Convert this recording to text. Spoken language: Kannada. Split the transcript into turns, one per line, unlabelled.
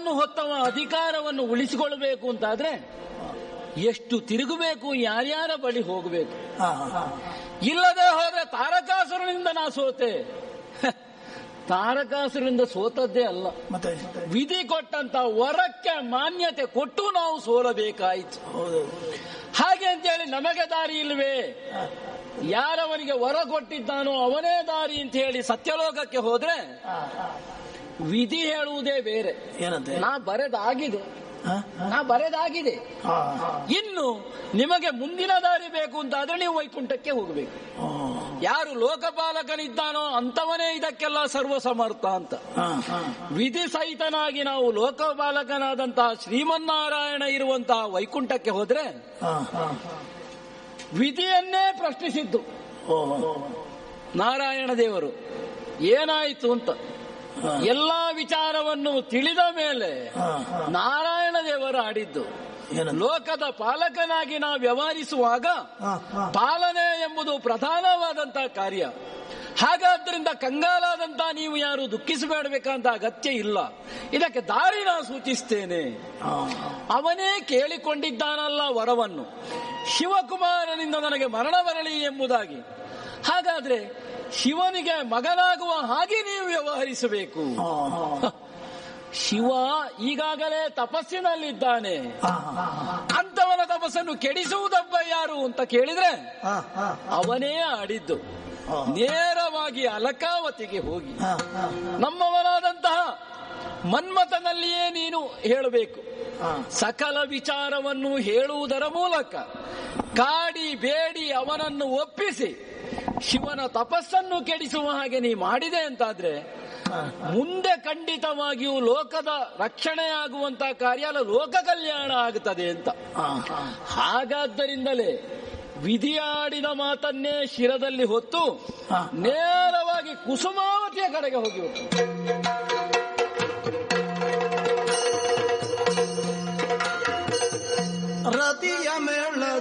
ವಿಷವನ್ನು ಹೊತ್ತವ ಅಧಿಕಾರವನ್ನು ಉಳಿಸಿಕೊಳ್ಬೇಕು ಅಂತಾದ್ರೆ ಎಷ್ಟು ತಿರುಗಬೇಕು ಯಾರ್ಯಾರ ಬಳಿ ಹೋಗಬೇಕು
ಹಾ, ಹಾ.
ಇಲ್ಲದೆ ಹೋದ್ರೆ ತಾರಕಾಸುರನಿಂದ ನಾ ಸೋತೆ ಹ, ತಾರಕಾಸುರನಿಂದ ಸೋತದ್ದೇ ಅಲ್ಲ
ಮತ್ತೆ
ವಿಧಿ ಕೊಟ್ಟಂತ ವರಕ್ಕೆ ಮಾನ್ಯತೆ ಕೊಟ್ಟು ನಾವು ಸೋಲಬೇಕಾಯಿತು
ಹೌದು
ಹಾಗೆ ಅಂತೇಳಿ ನಮಗೆ ದಾರಿ ಇಲ್ವೇ ಯಾರವನಿಗೆ ವರ ಕೊಟ್ಟಿದ್ದಾನೋ ಅವನೇ ದಾರಿ ಅಂತ ಹೇಳಿ ಸತ್ಯಲೋಕಕ್ಕೆ ಹೋದ್ರೆ
ಹಾ, ಹಾ.
ವಿಧಿ ಹೇಳುವುದೇ ಬೇರೆ
ಏನಂತೆ
ನಾ ಬರೆದಾಗಿದೆ
ಹಾ, ಹಾ.
ನಾ ಬರೆದಾಗಿದೆ
ಹಾ, ಹಾ.
ಇನ್ನು ನಿಮಗೆ ಮುಂದಿನ ದಾರಿ ಬೇಕು ಅಂತಾದ್ರೆ ನೀವು ವೈಕುಂಠಕ್ಕೆ ಹೋಗಬೇಕು
ಹಾ,
ಯಾರು ಲೋಕಪಾಲಕನಿದ್ದಾನೋ ಅಂತವನೇ ಇದಕ್ಕೆಲ್ಲ ಸರ್ವ ಸಮರ್ಥ ಅಂತ
ಹಾ, ಹಾ.
ವಿಧಿ ಸಹಿತನಾಗಿ ನಾವು ಲೋಕಪಾಲಕನಾದಂತಹ ಶ್ರೀಮನ್ನಾರಾಯಣ ಇರುವಂತಹ ವೈಕುಂಠಕ್ಕೆ ಹೋದ್ರೆ
ಹಾ, ಹಾ.
ವಿಧಿಯನ್ನೇ ಪ್ರಶ್ನಿಸಿದ್ದು
ಓ, ಓ.
ನಾರಾಯಣ ದೇವರು ಏನಾಯಿತು ಅಂತ
ಹಾ,
ಎಲ್ಲಾ ವಿಚಾರವನ್ನು ತಿಳಿದ ಮೇಲೆ
ಹಾ, ಹಾ.
ನಾರಾಯಣ ದೇವರು ಆಡಿದ್ದು
ಏನಂತ
ಲೋಕದ ಪಾಲಕನಾಗಿ ನಾವು ವ್ಯವಹರಿಸುವಾಗ
ಹಾ, ಹಾ.
ಪಾಲನೆ ಎಂಬುದು ಪ್ರಧಾನವಾದಂತಹ ಕಾರ್ಯ ಹಾಗಾದ್ರಿಂದ ಕಂಗಾಲಾದಂತ ನೀವು ಯಾರು ದುಃಖಿಸಬೇಡಬೇಕಂತ ಅಗತ್ಯ ಇಲ್ಲ ಇದಕ್ಕೆ ದಾರಿ ನಾನು ಸೂಚಿಸ್ತೇನೆ
ಹಾ, ಹಾ.
ಅವನೇ ಕೇಳಿಕೊಂಡಿದ್ದಾನಲ್ಲ ವರವನ್ನು ಶಿವಕುಮಾರನಿಂದ ನನಗೆ ಮರಣ ಬರಲಿ ಎಂಬುದಾಗಿ ಹಾಗಾದ್ರೆ ಶಿವನಿಗೆ ಮಗನಾಗುವ ಹಾಗೆ ನೀವು ವ್ಯವಹರಿಸಬೇಕು
ಹಾ, ಹಾ.
ಶಿವ ಈಗಾಗಲೇ ತಪಸ್ಸಿನಲ್ಲಿದ್ದಾನೆ
ಹಾ, ಹಾ, ಹಾ.
ಅಂತವನ ತಪಸ್ಸನ್ನು ಕೆಡಿಸುವುದಬ್ಬ ಯಾರು ಅಂತ ಕೇಳಿದ್ರೆ
ಹಾ, ಹಾ.
ಅವನೇ ಆಡಿದ್ದು
ಹಾ.
ನೇರವಾಗಿ ಅಲಕಾವತಿಗೆ ಹೋಗಿ
ಹಾ, ಹಾ.
ನಮ್ಮವನಾದಂತಹ ಮನ್ಮಥನಲ್ಲಿಯೇ ನೀನು ಹೇಳಬೇಕು
ಹಾ.
ಸಕಲ ವಿಚಾರವನ್ನು ಹೇಳುವುದರ ಮೂಲಕ ಕಾಡಿ ಬೇಡಿ ಅವನನ್ನು ಒಪ್ಪಿಸಿ ಶಿವನ ತಪಸ್ಸನ್ನು ಕೆಡಿಸುವ ಹಾಗೆ ನೀ ಮಾಡಿದೆ ಅಂತಾದ್ರೆ
ಹಾ.
ಮುಂದೆ ಖಂಡಿತವಾಗಿಯೂ ಲೋಕದ ರಕ್ಷಣೆಯಾಗುವಂತಹ ಕಾರ್ಯ ಅಲ್ಲ ಲೋಕ ಕಲ್ಯಾಣ ಆಗುತ್ತದೆ ಅಂತ
ಹಾ, ಹಾ.
ಹಾಗಾದ್ದರಿಂದಲೇ ವಿಧಿಯಾಡಿದ ಮಾತನ್ನೇ ಶಿರದಲ್ಲಿ ಹೊತ್ತು
ಹಾ.
ನೇರವಾಗಿ ಕುಸುಮಾವತಿಯ ಕಡೆಗೆ ಹೋಗಿಬಿಟ್ಟು